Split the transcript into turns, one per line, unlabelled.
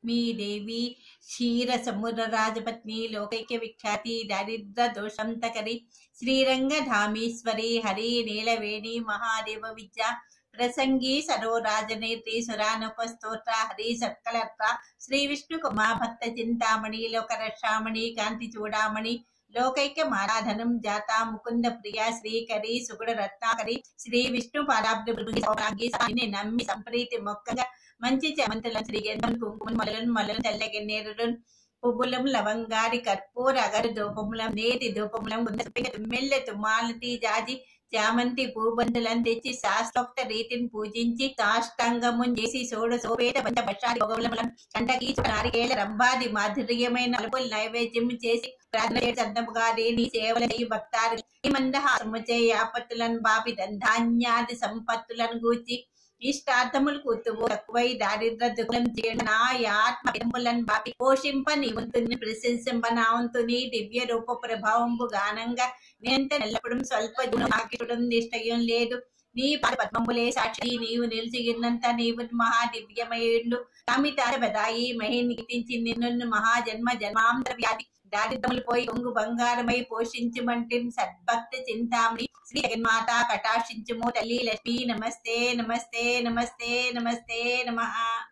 దేవి క్షీర సముద్ర రాజపత్ని లోకైక్య విఖ్యాతి దారిద్ర దోషంతకరి శ్రీరంగధామేశ్వరి హరి నీలవేణి మహాదేవ విద్య ప్రసంగి సరోరాజనేత్రి సురానపస్తోత్ర హరి సత్కలత్ర శ్రీ విష్ణు కుమా భక్త చింతామణి లోకరక్షామణి కాంతి చూడామణి లోకైక్య మారాధనం జాత ముకుంద ప్రియ శ్రీకరి సుగుణ రత్నాకరి శ్రీ విష్ణు పాదాబ్ది నమ్మి సంప్రీతి మొక్కగా మంచి చెమంతలను శ్రీ గంధం కుంకుమ మలలను మలలను తెల్లగెన్నేరులను పువ్వులం లవంగారి కర్పూర అగరు ధూపములం నేతి ధూపములం తుమ్మెల్ల తుమ్మాలతి జాజి చామంతి పూబంతులను తెచ్చి శాస్త్రోక్త రీతిని పూజించి సాష్టాంగము చేసి సోడ సోపేట పంచ భక్షాది భోగములం కంటకి నారికేళ రంభాది మాధుర్యమైన అలుపులు నైవేద్యం చేసి ప్రార్థన చేసి అద్దముగా నీ సేవల చేయి భక్తారు ఈ మందహాసము చేయి ఆపత్తులను బాపి ధన్ధాన్యాది సంపత్తులను గూర్చి ఇష్టార్థములు కూతువు తక్కువై దారిద్ర దుఃఖం చేయడం నా ఆత్మ ఎములను బాపి పోషింప నీ వంతుని ప్రశంసింప నా వంతుని దివ్య రూప ప్రభావంబు గానంగా నేనంత నెల్లప్పుడు స్వల్ప గుణాకిటుడం నిష్టయం లేదు నీ పాద పద్మములే సాక్షి నీవు నిలిచిగిన్నంత నీవు మహా దివ్యమయుండు కామితార బదాయి మహిని కీర్తించి నిన్ను మహాజన్మ జన్మాంతర వ్యాధి దారిద్రములు పోయి కొంగు బంగారమై పోషించుమంటి సద్భక్తి చింతామణి శ్రీ జగన్మాత కటాక్షించుము తల్లి లక్ష్మి నమస్తే నమస్తే నమస్తే నమస్తే నమ